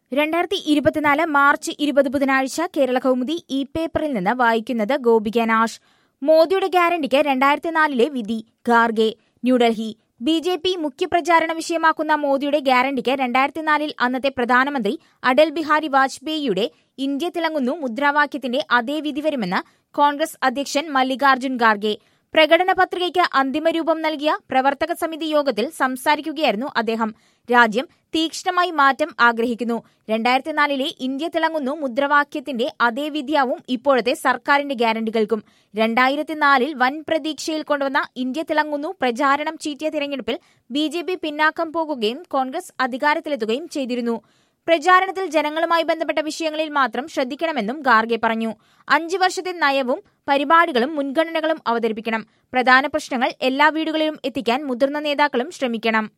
രണ്ടായിരത്തി ഇരുപത്തിനാല് മാർച്ച് ഇരുപത് ബുധനാഴ്ച കേരള കൗമുദി ഈ പേപ്പറിൽ നിന്ന് വായിക്കുന്നത് ഗോപിക നാഷ് മോദിയുടെ ഗ്യാരണ്ടിക്ക് രണ്ടായിരത്തി നാലിലെ വിധി Kharge New Delhi B J P മുഖ്യപ്രചാരണ വിഷയമാക്കുന്ന മോദിയുടെ ഗ്യാരണ്ടിക്ക് രണ്ടായിരത്തി നാലിൽ അന്നത്തെ പ്രധാനമന്ത്രി അടൽ ബിഹാരി വാജ്പേയിയുടെ ഇന്ത്യ തിളങ്ങുന്നു മുദ്രാവാക്യത്തിന്റെ അതേ വിധി വരുമെന്ന് കോൺഗ്രസ് അധ്യക്ഷൻ മല്ലികാർജ്ജുൻ ഖാർഗെ പ്രകടന പത്രികയ്ക്ക് അന്തിമരൂപം നൽകിയ പ്രവർത്തക സമിതി യോഗത്തിൽ സംസാരിക്കുകയായിരുന്നു അദ്ദേഹം രാജ്യം തീക്ഷ്ണമായി മാറ്റം ആഗ്രഹിക്കുന്നു രണ്ടായിരത്തി നാലിലെ ഇന്ത്യ തിളങ്ങുന്നു മുദ്രാവാക്യത്തിന്റെ അതേ വിധിയാവും ഇപ്പോഴത്തെ സർക്കാരിന്റെ ഗ്യാരണ്ടികൾക്കും രണ്ടായിരത്തി നാലിൽ വൻ പ്രതീക്ഷയിൽ കൊണ്ടുവന്ന ഇന്ത്യ തിളങ്ങുന്നു പ്രചാരണം ചീറ്റിയ തിരഞ്ഞെടുപ്പിൽ ബി ജെ പി പിന്നാക്കം പോകുകയും കോൺഗ്രസ് അധികാരത്തിലെത്തുകയും ചെയ്തിരുന്നു പ്രചാരണത്തിൽ ജനങ്ങളുമായി ബന്ധപ്പെട്ട വിഷയങ്ങളിൽ മാത്രം ശ്രദ്ധിക്കണമെന്നും ഗാർഗെ പറഞ്ഞു അഞ്ചു വർഷത്തെ നയവും പരിപാടികളും മുൻഗണനകളും അവതരിപ്പിക്കണം പ്രധാന പ്രശ്നങ്ങൾ എല്ലാ വീടുകളിലും എത്തിക്കാൻ മുതിർന്ന നേതാക്കളും ശ്രമിക്കണം